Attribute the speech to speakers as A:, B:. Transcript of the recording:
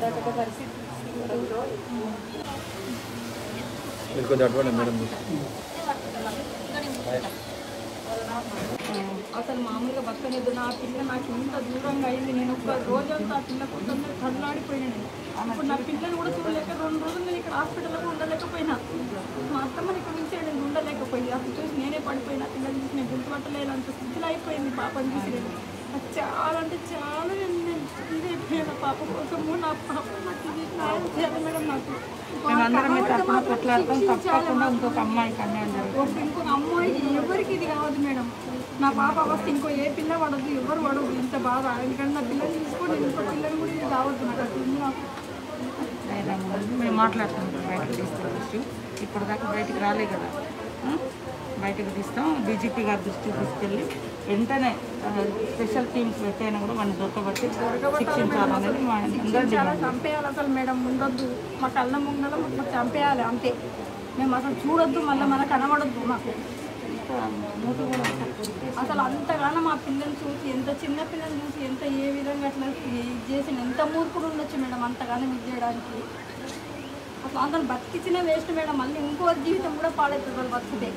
A: అదొక పరిస్థితి
B: మీరు కొంచెం అటువంటి మేడం
A: అసలు మామూలుగా బతకలేదు నా పిల్ల నాకు ఇంత దూరంగా అయింది నేను ఒక రోజంతా ఆ పిల్ల కోసం కదలాడిపోయినా నేను అప్పుడు నా పిల్లని కూడా చూడలేక రెండు రోజులు నేను ఇక్కడ హాస్పిటల్లో కూడా ఉండలేకపోయినా మా అత్తమ్మని ఇక్కడ నుంచి నేను ఉండలేకపోయింది అప్పుడు చూసి నేనే పడిపోయినా పిల్లలు చూసి నేను గుర్తుపట్టలేను అంత స్థితిలో అయిపోయింది పాపని చూసి నేను నాకు చాలా అంటే చాలా నేను నేను ఇది అయిపోయాను పాప కోసము నా పాప నాకు ఇది న్యాయం చేయాలి మేడం నాకు
C: మేమందరం మీ తరఫున కొట్లాడతాం తప్పకుండా ఇంకొక అమ్మాయికి అన్యాయం జరుగుతుంది
A: ఒక ఇంకొక అమ్మాయికి ఎవరికి ఇది కావద్దు మేడం నా పాప అవస్థ ఇంకో ఏ పిల్ల పడదు ఎవరు పడదు ఇంత బాధ ఎందుకంటే నా పిల్లలు తీసుకొని ఇంకో పిల్లలు కూడా ఇది కావద్దు నాకు అసలు ఉంది నాకు
C: లేదా మేము మాట్లాడుతాం బయటకు తీస్తాం ఇష్యూ ఇప్పుడు దాకా బయటికి రాలే కదా ఉం? బయటకు తీస్తాం డీజీపీ గారి దృష్టికి తీసుకెళ్ళి వెంటనే ఆ, స్పెషల్ టీమ్స్ పెట్టైనా కూడా మనం దొరకబట్టి శిక్షించాలనేది మా అందరి
A: చాలా చంపేయాలి అసలు మేడం ఉండొద్దు మా కళ్ళ ముంగల మాకు చంపేయాలి అంతే మేము అసలు చూడొద్దు మళ్ళీ మనకు కనబడొద్దు మాకు
C: మూతి కూడా
A: అసలు అంతగానో మా పిల్లని చూసి ఎంత చిన్న పిల్లని చూసి ఎంత ఏ విధంగా అట్లా ఇది చేసిన ఎంత మూర్ఖుడు ఉండొచ్చు మేడం అంతగానో ఇది చేయడానికి అసలు అందరు బతికించిన వేస్ట్ మేడం మళ్ళీ ఇంకో జీవితం కూడా పాడవుతుంది వాళ్ళు బతికితే